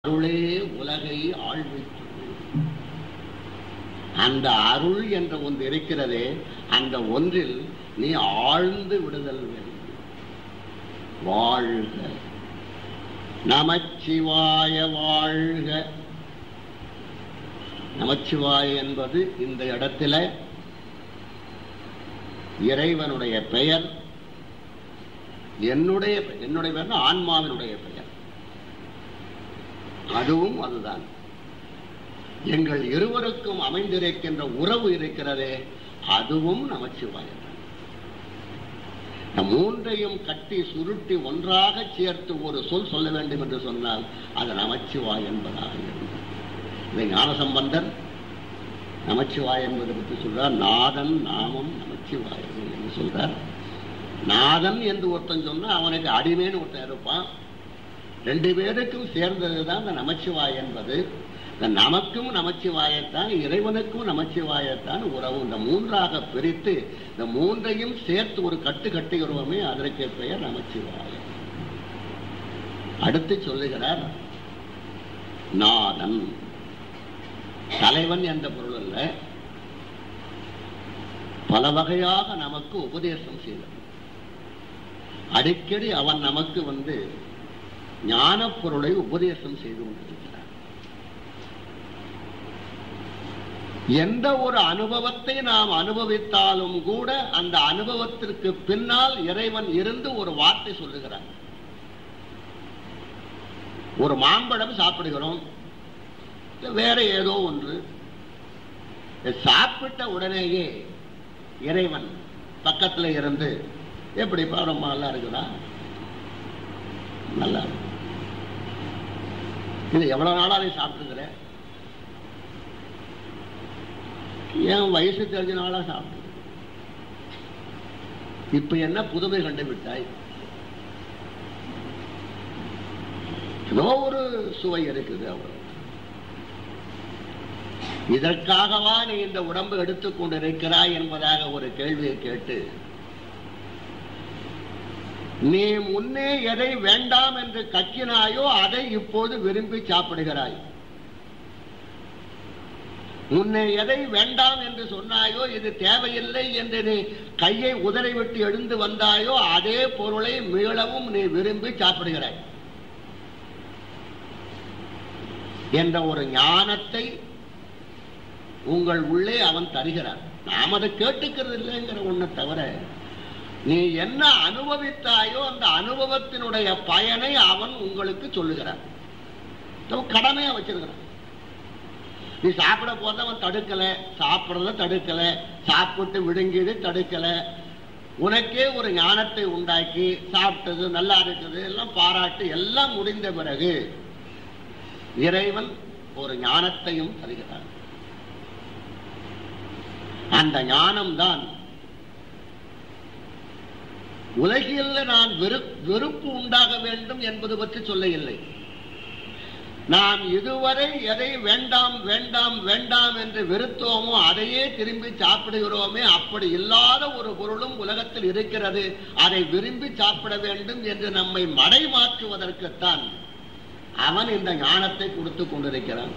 அருளே உலகை ஆழ்வித்து அந்த அருள் என்ற ஒன்று இருக்கிறதே அந்த ஒன்றில் நீ ஆழ்ந்து விடுதல் வேண்டும் வாழ்க நமச்சிவாய வாழ்க நமச்சிவாய என்பது இந்த இடத்துல இறைவனுடைய பெயர் என்னுடைய என்னுடைய பெயர் ஆன்மாவினுடைய பெயர் அதுவும் அதுதான் எங்கள் இருவருக்கும் அமைந்திருக்கின்ற உறவு இருக்கிறதே அதுவும் நமச்சிவாயம் இந்த மூன்றையும் கட்டி சுருட்டி ஒன்றாக சேர்த்து ஒரு சொல் சொல்ல வேண்டும் என்று சொன்னால் அது நமச்சிவாய் என்பதாக இருந்தது இதை ஞானசம்பந்தர் நமச்சிவாய் என்பதை பற்றி சொல்றார் நாதன் நாமம் நமச்சிவாய் என்று சொல்றார் நாதன் என்று ஒருத்தன் சொன்னா அவனுக்கு அடிமைன்னு ஒருத்தன் இருப்பான் ரெண்டு பேருக்கும் சேர்ந்ததுதான் இந்த நமச்சிவாய் என்பது இந்த நமக்கும் நமச்சிவாயத்தான் இறைவனுக்கும் நமச்சிவாயத்தான் உறவு இந்த மூன்றாக பிரித்து இந்த மூன்றையும் சேர்த்து ஒரு கட்டு கட்டுகிறோமே அதற்கு பெயர் நமச்சிவாயம் அடுத்து சொல்லுகிறார் நாதன் தலைவன் என்ற பொருள் அல்ல பல வகையாக நமக்கு உபதேசம் செய்தது அடிக்கடி அவன் நமக்கு வந்து ஞான பொருளை உபதேசம் செய்து கொண்டிருக்கிறார் எந்த ஒரு அனுபவத்தை நாம் அனுபவித்தாலும் கூட அந்த அனுபவத்திற்கு பின்னால் இறைவன் இருந்து ஒரு வார்த்தை சொல்லுகிறார் ஒரு மாம்பழம் சாப்பிடுகிறோம் வேற ஏதோ ஒன்று சாப்பிட்ட உடனேயே இறைவன் பக்கத்துல இருந்து எப்படிப்பா ரொம்ப நல்லா இருக்குதா நல்லா இது எவ்வளவு நாளா நீ சாப்பிட்டுக்கிற என் வயசு தெரிஞ்ச நாளா சாப்பிட்டு இப்ப என்ன புதுமை கண்டுவிட்டாய் ஏதோ ஒரு சுவை இருக்குது அவ்வளவு இதற்காகவா நீ இந்த உடம்பு எடுத்துக் கொண்டிருக்கிறாய் என்பதாக ஒரு கேள்வியை கேட்டு நீ முன்னே எதை வேண்டாம் என்று கக்கினாயோ அதை இப்போது விரும்பி சாப்பிடுகிறாய் முன்னே எதை வேண்டாம் என்று சொன்னாயோ இது தேவையில்லை என்று நீ கையை உதறி விட்டு எழுந்து வந்தாயோ அதே பொருளை மீளவும் நீ விரும்பி சாப்பிடுகிறாய் என்ற ஒரு ஞானத்தை உங்கள் உள்ளே அவன் தருகிறான் நாம் அதை கேட்டுக்கிறது இல்லைங்கிற ஒண்ணு தவிர நீ என்ன அனுபவித்தாயோ அந்த அனுபவத்தினுடைய பயனை அவன் உங்களுக்கு சொல்லுகிறான் கடமையா வச்சிருக்கிறான் நீ சாப்பிட போத அவன் தடுக்கல சாப்பிடறத தடுக்கல சாப்பிட்டு விழுங்கியது தடுக்கல உனக்கே ஒரு ஞானத்தை உண்டாக்கி சாப்பிட்டது நல்லா இருக்குது எல்லாம் பாராட்டு எல்லாம் முடிந்த பிறகு இறைவன் ஒரு ஞானத்தையும் தருகிறான் அந்த ஞானம்தான் உலகில் நான் வெறுப்பு உண்டாக வேண்டும் என்பது பற்றி சொல்ல இல்லை நாம் இதுவரை எதை வேண்டாம் வேண்டாம் வேண்டாம் என்று வெறுத்தோமோ அதையே திரும்பி சாப்பிடுகிறோமே அப்படி இல்லாத ஒரு பொருளும் உலகத்தில் இருக்கிறது அதை விரும்பி சாப்பிட வேண்டும் என்று நம்மை மடை மாற்றுவதற்குத்தான் அவன் இந்த ஞானத்தை கொடுத்து கொண்டிருக்கிறான்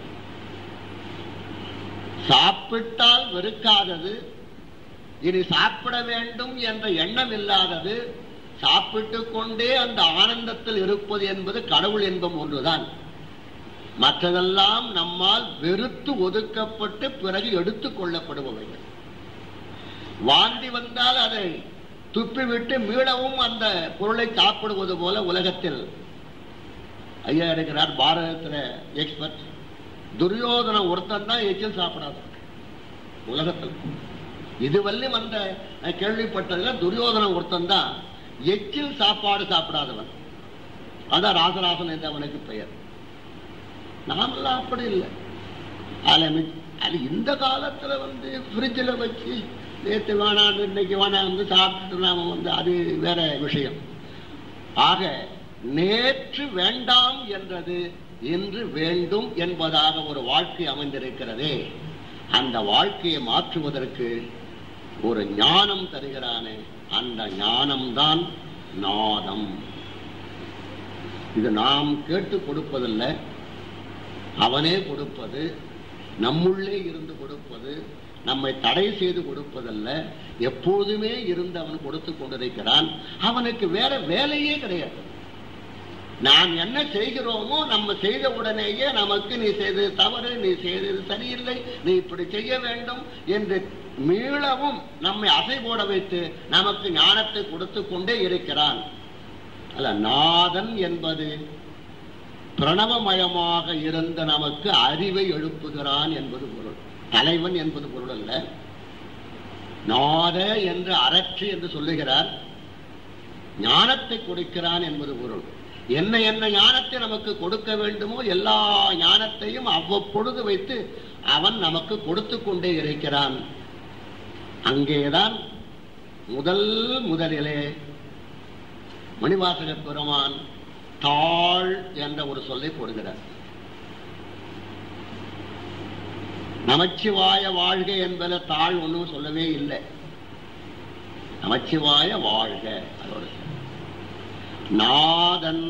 சாப்பிட்டால் வெறுக்காதது இனி சாப்பிட வேண்டும் என்ற எண்ணம் இல்லாதது சாப்பிட்டு கொண்டே அந்த ஆனந்தத்தில் இருப்பது என்பது கடவுள் என்பம் ஒன்றுதான் மற்றதெல்லாம் நம்மால் வெறுத்து ஒதுக்கப்பட்டு பிறகு எடுத்துக் கொள்ளப்படுபவைகள் வாந்தி வந்தால் அதை துப்பிவிட்டு மீளவும் அந்த பொருளை சாப்பிடுவது போல உலகத்தில் ஐயா இருக்கிறார் பாரதத்தில் எக்ஸ்பர்ட் துரியோதன ஒருத்தன் தான் எச்சில் சாப்பிடாத உலகத்தில் இதுவரை வந்த கேள்விப்பட்டதுல துரியோதன ஒருத்தன் தான் எச்சில் சாப்பாடு சாப்பிடாதவன் அதான் ராசராசன் என்று அவனுக்கு பெயர் நாமெல்லாம் அப்படி இல்லை அது இந்த காலத்துல வந்து பிரிட்ஜில் வச்சு நேற்று வேணாம் இன்னைக்கு வேணாம் வந்து சாப்பிட்டு நாம வந்து அது வேற விஷயம் ஆக நேற்று வேண்டாம் என்றது இன்று வேண்டும் என்பதாக ஒரு வாழ்க்கை அமைந்திருக்கிறதே அந்த வாழ்க்கையை மாற்றுவதற்கு ஒரு ஞானம் தருகிறானே அந்த ஞானம்தான் நாதம் இது நாம் கேட்டு கொடுப்பதில்லை அவனே கொடுப்பது நம்முள்ளே இருந்து கொடுப்பது நம்மை தடை செய்து கொடுப்பதல்ல எப்போதுமே இருந்து அவன் கொடுத்து கொண்டிருக்கிறான் அவனுக்கு வேற வேலையே கிடையாது நாம் என்ன செய்கிறோமோ நம்ம செய்த உடனேயே நமக்கு நீ செய்தது தவறு நீ செய்தது சரியில்லை நீ இப்படி செய்ய வேண்டும் என்று மீளவும் நம்மை அசை போட வைத்து நமக்கு ஞானத்தை கொடுத்து கொண்டே இருக்கிறான் அல்ல நாதன் என்பது பிரணவமயமாக இருந்த நமக்கு அறிவை எழுப்புகிறான் என்பது பொருள் தலைவன் என்பது பொருள் அல்ல நாத என்று அரற்று என்று சொல்லுகிறார் ஞானத்தை கொடுக்கிறான் என்பது பொருள் என்ன என்ன ஞானத்தை நமக்கு கொடுக்க வேண்டுமோ எல்லா ஞானத்தையும் அவ்வப்பொழுது வைத்து அவன் நமக்கு கொடுத்து கொண்டே இருக்கிறான் அங்கேதான் முதல் முதலிலே மணிவாசக பெருமான் தாழ் என்ற ஒரு சொல்லை போடுகிறார் நமச்சிவாய வாழ்க என்பத தாழ் ஒன்றும் சொல்லவே இல்லை நமச்சிவாய வாழ்க அதோட நாதன்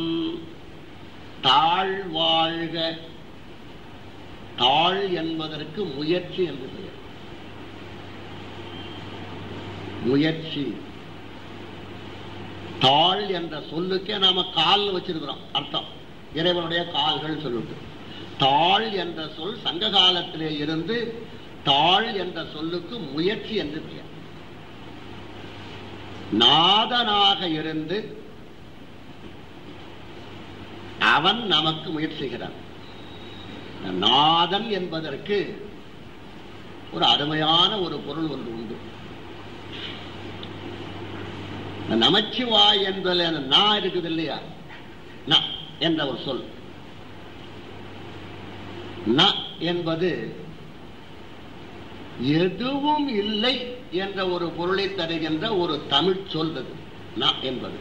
தாழ் வாழ்க தாழ் என்பதற்கு முயற்சி என்று பெயர் முயற்சி தாழ் என்ற சொல்லுக்கே நாம கால் வச்சிருக்கிறோம் அர்த்தம் இறைவனுடைய கால்கள் சொல்லிட்டு தாழ் என்ற சொல் சங்க காலத்திலே இருந்து தாழ் என்ற சொல்லுக்கு முயற்சி என்று பெயர் நாதனாக இருந்து அவன் நமக்கு முயற்சி செய்கிறான் நாதன் என்பதற்கு ஒரு அருமையான ஒரு பொருள் ஒன்று உண்டு நமச்சிவாய் என்பதில் அந்த நா இருக்குது இல்லையா ந என்ற ஒரு சொல் ந என்பது எதுவும் இல்லை என்ற ஒரு பொருளை தருகின்ற ஒரு தமிழ் சொல் அது ந என்பது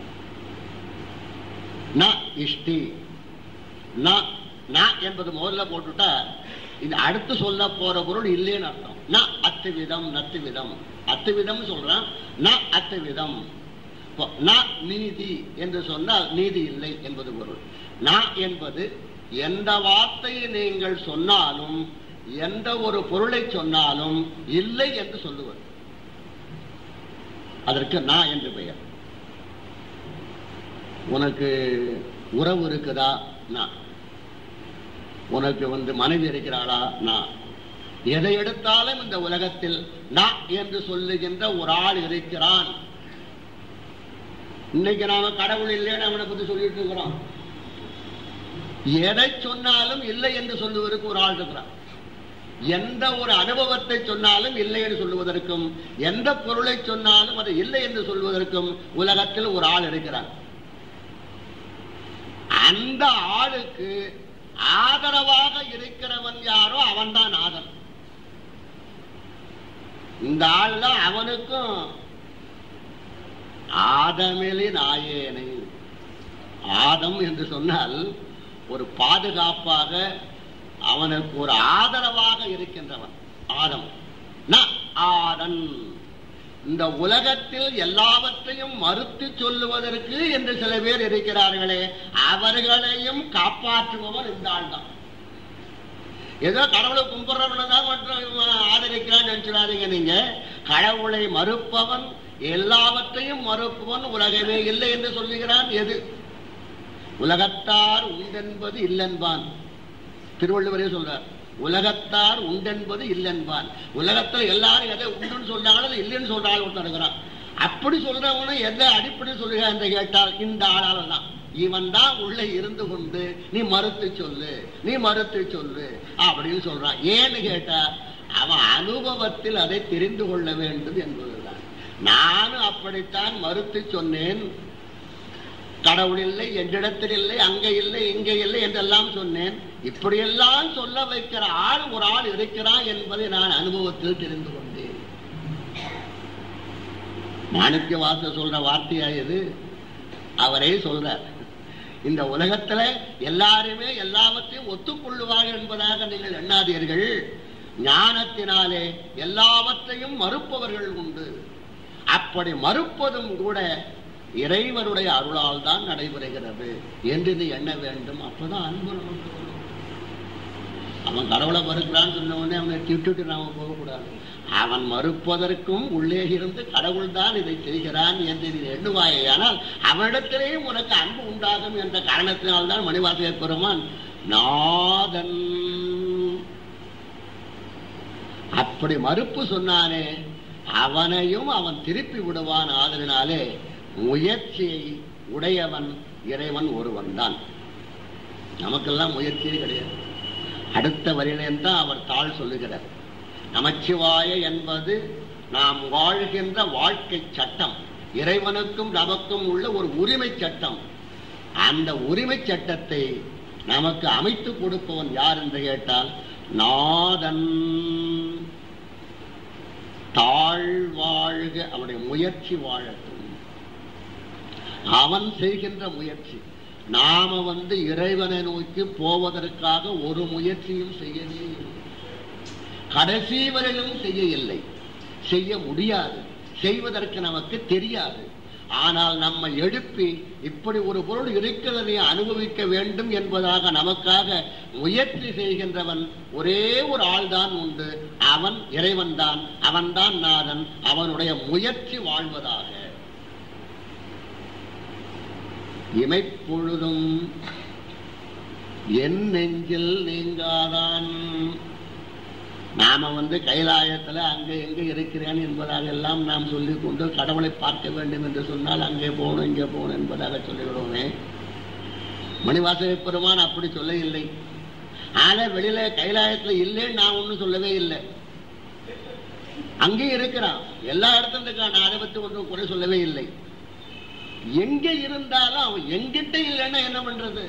ந இஷ்டி ந ந என்பது முதல்ல போட்டுட்டா இது அடுத்து சொல்ல போற பொருள் இல்லைன்னு அர்த்தம் ந அத்து விதம் நத்து விதம் அத்து விதம் சொல்றான் ந அத்து விதம் ந நீதி என்று சொன்னால் நீதி இல்லை என்பது பொருள் ந என்பது எந்த வார்த்தையை நீங்கள் சொன்னாலும் எந்த ஒரு பொருளை சொன்னாலும் இல்லை என்று சொல்லுவது அதற்கு நான் என்று பெயர் உனக்கு உறவு இருக்குதா நான் உனக்கு வந்து மனைவி இருக்கிறாளா நான் எதை எடுத்தாலும் இந்த உலகத்தில் நான் என்று சொல்லுகின்ற ஒரு ஆள் இருக்கிறான் இன்னைக்கு நாம கடவுள் இல்லைன்னு அவனை பத்தி சொல்லிட்டு இருக்கிறோம் எதை சொன்னாலும் இல்லை என்று சொல்லுவதற்கு ஒரு ஆள் இருக்கிறான் எந்த ஒரு அனுபவத்தை சொன்னாலும் இல்லை என்று சொல்லுவதற்கும் எந்த பொருளை சொன்னாலும் அது இல்லை என்று சொல்வதற்கும் உலகத்தில் ஒரு ஆள் இருக்கிறான் அந்த ஆளுக்கு ஆதரவாக இருக்கிறவன் யாரோ அவன் தான் ஆதன் இந்த ஆள் தான் அவனுக்கும் ஆதமிலி நாயேனை ஆதம் என்று சொன்னால் ஒரு பாதுகாப்பாக அவனுக்கு ஒரு ஆதரவாக இருக்கின்றவன் ஆதம் ந ஆதன் இந்த உலகத்தில் எல்லாவற்றையும் மறுத்து சொல்லுவதற்கு என்று சில பேர் இருக்கிறார்களே அவர்களையும் காப்பாற்றுபவன் இந்த ஆள் தான் ஏதோ கடவுளை கும்பிடுறவனை தான் மற்றும் ஆதரிக்கிறான்னு நினைச்சிடாதீங்க நீங்க கடவுளை மறுப்பவன் எல்லாவற்றையும் மறுப்பவன் உலகமே இல்லை என்று சொல்லுகிறான் எது உலகத்தார் உண்டென்பது இல்லென்பான் திருவள்ளுவரே சொல்றார் உலகத்தார் உண்டென்பது இல்லென்பான் உலகத்துல எல்லாரும் எதை உண்டுன்னு சொல்றாங்களோ அதை இல்லைன்னு சொல்றாங்க ஒருத்தர் இருக்கிறான் அப்படி சொல்றவனும் எதை அடிப்படை சொல்லுக என்று கேட்டால் இந்த ஆளால தான் இவன் தான் உள்ள இருந்து கொண்டு நீ மறுத்து சொல்லு நீ மறுத்து சொல்லு அப்படின்னு சொல்றான் ஏன்னு கேட்டா அவன் அனுபவத்தில் அதை தெரிந்து கொள்ள வேண்டும் என்பதுதான் நானும் அப்படித்தான் மறுத்து சொன்னேன் கடவுள் இல்லை என்றிடத்தில் இல்லை அங்க இல்லை இங்க இல்லை என்றெல்லாம் சொன்னேன் இப்படியெல்லாம் சொல்ல வைக்கிற ஆள் ஒரு ஆள் இருக்கிறான் என்பதை நான் அனுபவத்தில் தெரிந்து கொண்டேன் மாணிக்க வாச சொல்ற வார்த்தையா இது அவரே சொல்றார் இந்த உலகத்துல எல்லாருமே எல்லாவற்றையும் ஒத்துக்கொள்ளுவார்கள் என்பதாக நீங்கள் எண்ணாதீர்கள் ஞானத்தினாலே எல்லாவற்றையும் மறுப்பவர்கள் உண்டு அப்படி மறுப்பதும் கூட இறைவனுடைய அருளால் தான் நடைபெறுகிறது என்று நீ எண்ண வேண்டும் அப்பதான் அன்பு நமக்கு வரும் அவன் கடவுளை மறுக்கிறான்னு சொன்ன உடனே அவனை திட்டுட்டு நாம போகக்கூடாது அவன் மறுப்பதற்கும் உள்ளே இருந்து கடவுள் தான் இதை செய்கிறான் என்று நீ எண்ணுவாயானால் அவனிடத்திலேயும் உனக்கு அன்பு உண்டாகும் என்ற காரணத்தினால்தான் மணிவாசகர் பெருமான் நாதன் அப்படி மறுப்பு சொன்னானே அவனையும் அவன் திருப்பி விடுவான் ஆதலினாலே முயற்சியை உடையவன் இறைவன் ஒருவன் தான் நமக்கெல்லாம் முயற்சியே கிடையாது அடுத்த வரியிலேன் தான் அவர் தாழ் சொல்லுகிறார் நமச்சிவாய என்பது நாம் வாழ்கின்ற வாழ்க்கை சட்டம் இறைவனுக்கும் நமக்கும் உள்ள ஒரு உரிமை சட்டம் அந்த உரிமை சட்டத்தை நமக்கு அமைத்து கொடுப்பவன் யார் என்று கேட்டால் நாதன் தாழ் வாழ்க அவனுடைய முயற்சி வாழட்டும் அவன் செய்கின்ற முயற்சி நாம வந்து இறைவனை நோக்கி போவதற்காக ஒரு முயற்சியும் செய்யவே இல்லை கடைசி வரையிலும் செய்ய இல்லை செய்ய முடியாது செய்வதற்கு நமக்கு தெரியாது ஆனால் நம்ம எழுப்பி இப்படி ஒரு பொருள் இருக்கிறதை அனுபவிக்க வேண்டும் என்பதாக நமக்காக முயற்சி செய்கின்றவன் ஒரே ஒரு ஆள்தான் உண்டு அவன் இறைவன் தான் அவன்தான் நாதன் அவனுடைய முயற்சி வாழ்வதாக இமைப்பொழுதும் என் நெஞ்சில் நீங்காதான் நாம வந்து கைலாயத்துல அங்க எங்க இருக்கிறேன் என்பதாக எல்லாம் நாம் சொல்லிக் கொண்டு கடவுளை பார்க்க வேண்டும் என்று சொன்னால் அங்கே போகணும் இங்கே போகணும் என்பதாக சொல்லிவிடுவோமே மணிவாசக பெருமான் அப்படி சொல்ல இல்லை ஆனா வெளியில கைலாயத்துல இல்லைன்னு நான் ஒண்ணும் சொல்லவே இல்லை அங்கேயும் இருக்கிறான் எல்லா இடத்துல இருக்கான் நான் அதை பத்தி ஒன்றும் குறை சொல்லவே இல்லை எங்க இருந்தாலும் அவன் எங்கிட்ட இல்லைன்னா என்ன பண்றது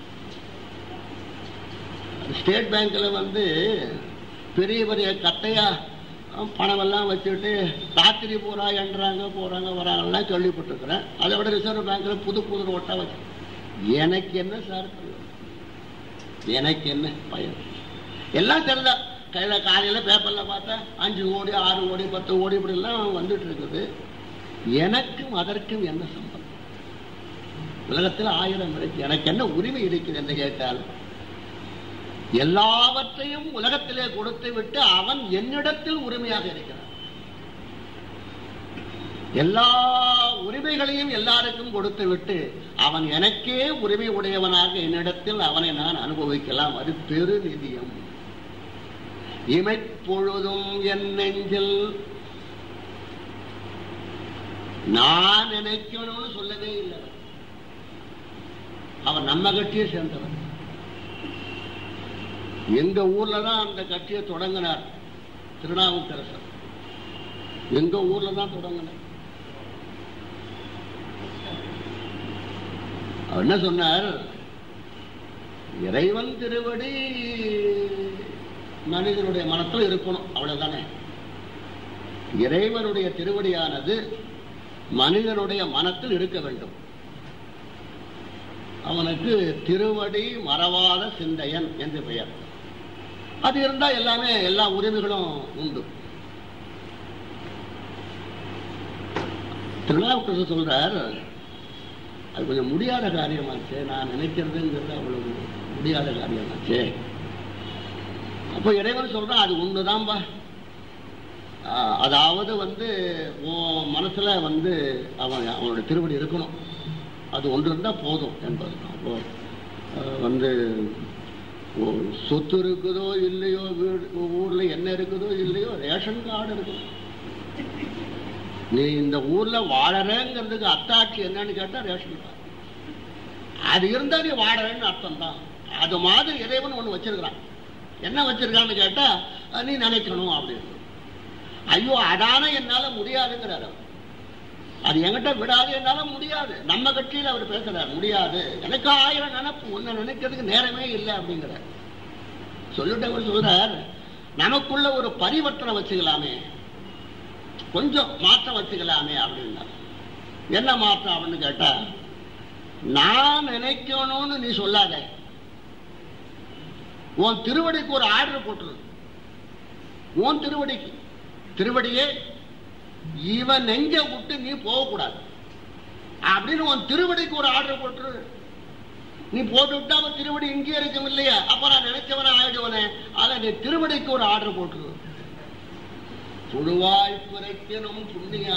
ஸ்டேட் பேங்க்ல வந்து பெரிய பெரிய கட்டையா பணம் எல்லாம் வச்சுட்டு ராத்திரி பூரா என்றாங்க போறாங்க வராங்கலாம் கேள்விப்பட்டிருக்கிறேன் அதை விட ரிசர்வ் பேங்க்ல புது புது நோட்டா வச்சு எனக்கு என்ன சார் பயன்? எனக்கு என்ன பயன் எல்லாம் தெரிதா கையில காலையில பேப்பர்ல பார்த்தா அஞ்சு கோடி ஆறு கோடி பத்து கோடி இப்படி எல்லாம் வந்துட்டு இருக்குது எனக்கும் அதற்கும் என்ன சம்பந்தம் உலகத்தில் ஆயிரம் இருக்கு எனக்கு என்ன உரிமை இருக்குது என்று கேட்டால் எல்லாவற்றையும் உலகத்திலே கொடுத்து விட்டு அவன் என்னிடத்தில் உரிமையாக இருக்கிறான் எல்லா உரிமைகளையும் எல்லாருக்கும் கொடுத்து விட்டு அவன் எனக்கே உரிமை உடையவனாக என்னிடத்தில் அவனை நான் அனுபவிக்கலாம் அது பெருநிதியம் இமைப்பொழுதும் என் நெஞ்சில் நான் நினைக்கணும்னு சொல்லவே இல்லை அவர் நம்ம கட்சியை சேர்ந்தவர் எங்க ஊர்ல தான் அந்த கட்சியை தொடங்கினார் திருநாவுக்கரசர் எங்க ஊர்ல தான் தொடங்கினார் அவர் என்ன சொன்னார் இறைவன் திருவடி மனிதனுடைய மனத்தில் இருக்கணும் அவ்வளவுதானே இறைவனுடைய திருவடியானது மனிதனுடைய மனத்தில் இருக்க வேண்டும் அவனுக்கு திருவடி மறவாத சிந்தையன் என்று பெயர் அது இருந்தா எல்லாமே எல்லா உரிமைகளும் உண்டு திருநாவுக்கரசு சொல்றார் அது கொஞ்சம் முடியாத காரியமாச்சு நான் நினைக்கிறதுங்கிறது அவ்வளவு முடியாத காரியமாச்சு அப்போ இறைவன் சொல்றான் அது ஒண்ணுதான்பா ஆஹ், அதாவது வந்து உன் மனசுல வந்து அவன் அவனுடைய திருவடி இருக்கணும் அது ஒன்று இருந்தா போதும் என்பது அப்போ ஆஹ், வந்து ஓ, சொத்து இருக்குதோ இல்லையோ வீடு ஊர்ல என்ன இருக்குதோ இல்லையோ ரேஷன் கார்டு இருக்கும் நீ இந்த ஊர்ல வாழறேங்கிறதுக்கு அத்தாட்சி என்னன்னு கேட்டா ரேஷன் கார்டு அது இருந்தா நீ வாழறேன்னு அர்த்தம் தான் அது மாதிரி இறைவன் ஒண்ணு வச்சிருக்கிறான் என்ன வச்சிருக்கான்னு கேட்டா அஹ், நீ நினைக்கணும் அப்படின்னு ஐயோ அதான என்னால முடியாதுங்கிறார் அவர். அது என்கிட்ட விடாது என்னால முடியாது நம்ம கட்சியில அவர் பேசுறார் முடியாது எனக்கு ஆயிரம் நினைப்பு உன்னை நினைக்கிறதுக்கு நேரமே இல்லை அப்படிங்கிறார் சொல்லிட்டு அவர் சொல்றார் நமக்குள்ள ஒரு பரிவர்த்தனை வச்சுக்கலாமே கொஞ்சம் மாற்றம் வச்சுக்கலாமே அப்படின்னா என்ன மாற்றம் அப்படின்னு கேட்டா நான் நினைக்கணும்னு நீ சொல்லாத உன் திருவடிக்கு ஒரு ஆர்டர் போட்டுரு உன் திருவடிக்கு திருவடியே இவன் நெஞ்ச விட்டு நீ போகக்கூடாது அப்படின்னு உன் திருவடிக்கு ஒரு ஆர்டர் போட்டுரு நீ போட்டு விட்டா அவன் திருவடி இங்கே இருக்கும் இல்லையா அப்ப நான் நினைச்சவன ஆயிடுவன போனேன் ஆனா நீ திருவடிக்கு ஒரு ஆர்டர் போட்டுரு புழுவாய் பிறக்கணும் புண்ணியா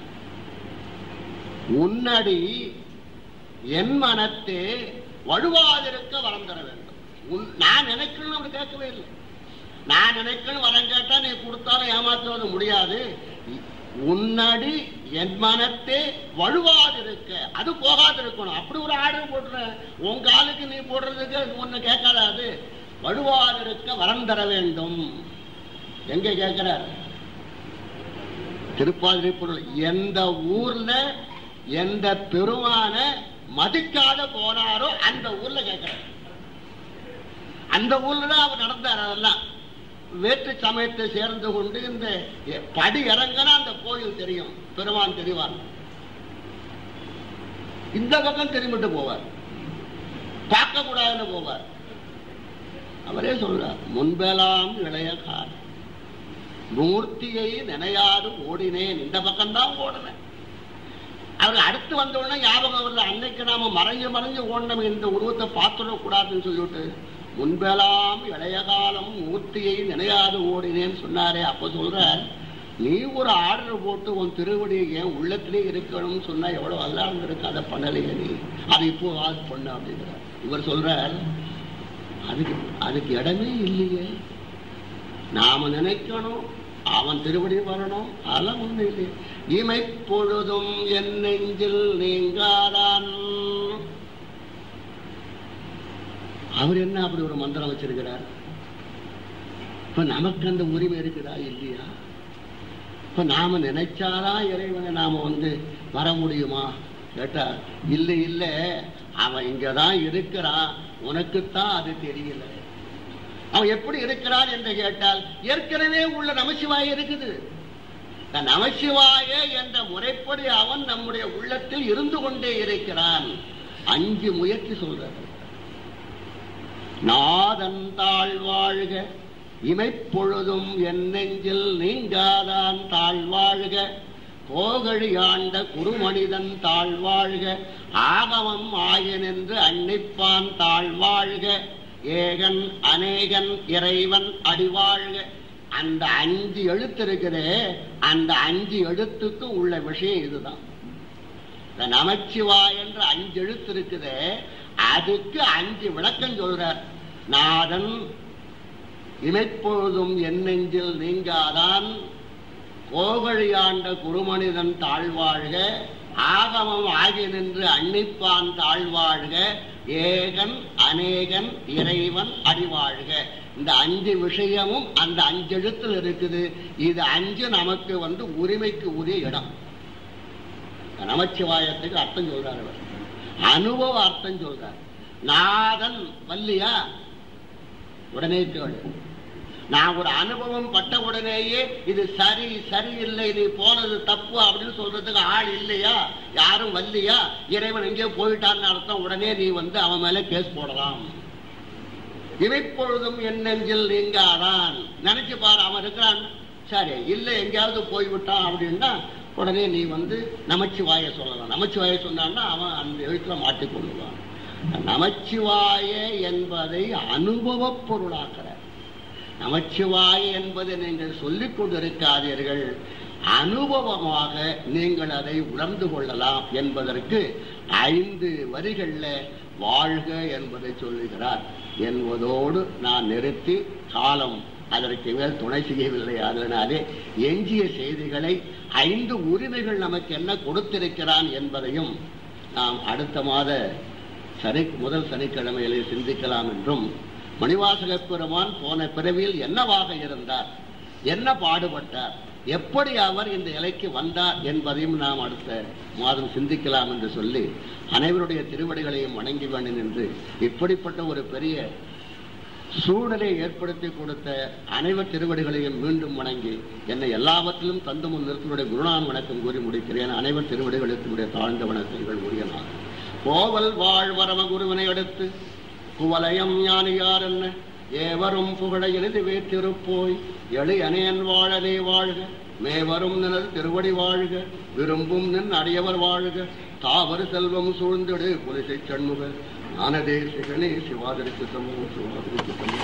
உன்னடி என் மனத்தே வழுவாதிருக்க வரம் தர வேண்டும் உன்- நான் நினைக்கணும் அப்படி கேட்கவே இல்லை நான் நினைக்கணும் வரம் கேட்டா நீ கொடுத்தாலும் ஏமாற்றுவது முடியாது உன்னடி என் மனத்தே வழுவாதிருக்க அது போகாதிருக்கணும் அப்படி ஒரு ஆர்டர் போடுற உன் காலுக்கு நீ போடுறதுக்கு ஒன்னு கேட்காத அது வழுவாதிருக்க வரம் தர வேண்டும் எங்க கேட்கிறார் திருப்பாதிரி பொருள் எந்த ஊர்ல எந்த பெருமான மதிக்காத போனாரோ அந்த ஊர்ல கேட்கிறார் அந்த ஊர்ல தான் அவர் நடந்தார் அதெல்லாம் வேற்று சமயத்தை சேர்ந்து கொண்டு இந்த படி இறங்கினா அந்த கோயில் தெரியும் பெருமான் தெரிவார் இந்த பக்கம் திரும்பிட்டு போவார் பார்க்க கூடாதுன்னு போவார் அவரே சொல்றார் முன்பெல்லாம் இளைய காலம் மூர்த்தியை நினையாது ஓடினேன் இந்த பக்கம் தான் ஓடினேன் அவர் அடுத்து வந்த உடனே ஞாபகம் வரல அன்னைக்கு நாம மறைஞ்சு மறைஞ்சு ஓடணும் இந்த உருவத்தை பார்த்துடக் கூடாதுன்னு சொல்லிவிட்டு முன்பெல்லாம் இளைய காலம் மூர்த்தியை நினையாது ஓடினேன்னு சொன்னாரே அப்ப சொல்றார் நீ ஒரு ஆர்டர் போட்டு உன் திருவடி என் உள்ளத்திலே இருக்கணும்னு சொன்னா எவ்வளவு நல்லா இருந்திருக்கு அதை பண்ணலையே நீ அதை இப்போ ஆது பண்ண அப்படிங்கிறார் இவர் சொல்றார் அதுக்கு அதுக்கு இடமே இல்லையே நாம நினைக்கணும் அவன் திருவடி வரணும் அதெல்லாம் ஒண்ணு இல்லையே இமை பொழுதும் என் நெஞ்சில் நீங்காதான் அவர் என்ன அப்படி ஒரு மந்திரம் வச்சிருக்கிறார் இப்ப நமக்கு அந்த உரிமை இருக்குதா இல்லையா இப்ப நாம நினைச்சாதான் இறைவனை நாம வந்து வர முடியுமா கேட்டா இல்ல இல்ல அவன் இங்கதான் இருக்கிறான் உனக்குத்தான் அது தெரியல அவன் எப்படி இருக்கிறான் என்று கேட்டால் ஏற்கனவே உள்ள நமசிவாய இருக்குது இந்த நமசிவாய என்ற முறைப்படி அவன் நம்முடைய உள்ளத்தில் இருந்து கொண்டே இருக்கிறான் அஞ்சு முயற்சி சொல்றது நாதன் தாழ்வாழ்க இமைப்பொழுதும் என் நெஞ்சில் நீங்காதான் தாழ்வாழ்க கோகழி ஆண்ட குருமனிதன் தாழ்வாழ்க ஆகமம் ஆயன் என்று அன்னிப்பான் தாழ்வாழ்க ஏகன் அநேகன் இறைவன் அடிவாழ்க அந்த அஞ்சு எழுத்து இருக்குதே அந்த அஞ்சு எழுத்துக்கு உள்ள விஷயம் இதுதான் இந்த நமச்சிவாய் என்ற அஞ்சு எழுத்து இருக்குதே அதுக்கு அஞ்சு விளக்கம் சொல்றார் நாதன் இமைப்பொழுதும் என் நெஞ்சில் நீங்காதான் கோகழியாண்ட குருமனிதன் தாழ்வாழ்க ஆகமம் ஆகி நின்று அன்னிப்பான் தாழ்வாழ்க ஏகன் அநேகன் இறைவன் அறிவாழ்க இந்த அஞ்சு விஷயமும் அந்த அஞ்சு எழுத்தில் இருக்குது இது அஞ்சு நமக்கு வந்து உரிமைக்கு உரிய இடம் நமச்சிவாயத்துக்கு அர்த்தம் சொல்றார் அவர் அனுபவ அர்த்தம் சொல்றார் நாதன் வல்லியா உடனே கேளு நான் ஒரு அனுபவம் பட்ட உடனேயே இது சரி சரியில்லை நீ போனது தப்பு அப்படின்னு சொல்றதுக்கு ஆள் இல்லையா யாரும் வல்லியா இறைவன் எங்கேயோ போயிட்டான்னு அர்த்தம் உடனே நீ வந்து அவன் மேல கேஸ் போடலாம் இவைப்பொழுதும் என் நெஞ்சில் நீங்காதான் நினைச்சு பாரு அவன் இருக்கிறான் சரி இல்லை எங்கேயாவது போய்விட்டான் அப்படின்னா உடனே நீ வந்து நமச்சிவாய சொல்லலாம் நமச்சிவாய சொன்னான்னா அவன் அந்த எழுத்துல மாட்டிக்கொள்ளுவான் நமச்சிவாய என்பதை அனுபவ பொருளாக்குற நமச்சிவாய என்பதை நீங்கள் சொல்லிக் கொண்டிருக்காதீர்கள் அனுபவமாக நீங்கள் அதை உணர்ந்து கொள்ளலாம் என்பதற்கு ஐந்து வரிகள்ல வாழ்க என்பதை சொல்லுகிறார் என்பதோடு நான் நிறுத்தி காலம் அதற்கு மேல் துணை செய்யவில்லை அதனாலே எஞ்சிய செய்திகளை ஐந்து உரிமைகள் நமக்கு என்ன கொடுத்திருக்கிறான் என்பதையும் நாம் அடுத்த மாத சனி முதல் சனிக்கிழமையிலே சிந்திக்கலாம் என்றும் மணிவாசக பெருமான் போன பிறவியில் என்னவாக இருந்தார் என்ன பாடுபட்டார் எப்படி அவர் இந்த இலைக்கு வந்தார் என்பதையும் நாம் அடுத்த மாதம் சிந்திக்கலாம் என்று சொல்லி அனைவருடைய திருவடிகளையும் வணங்கி வேண்டும் என்று இப்படிப்பட்ட ஒரு பெரிய சூழலை ஏற்படுத்தி கொடுத்த அனைவர் திருவடிகளையும் மீண்டும் வணங்கி என்னை எல்லாவற்றிலும் தந்து முன் நிறுத்தினுடைய குருநான் வணக்கம் கூறி முடிக்கிறேன் அனைவர் திருவடிகளுக்கு தாழ்ந்த வணக்கங்கள் உரியனாக கோவல் வாழ்வரம குருவினை அடுத்து குவலயம் ஞானியார் என்ன ஏவரும் புகழ எழுதி வைத்திருப்போய் எளியனேன் வாழலே வாழ்க மேவரும் நினது திருவடி வாழ்க விரும்பும் நின் அடியவர் வாழ்க தாவரு செல்வம் சூழ்ந்திடு புலிசை சண்முக ஞானதேசிகனே சிவாதிரிக்கு சமூகம் சிவாதிரிக்கு சமூகம்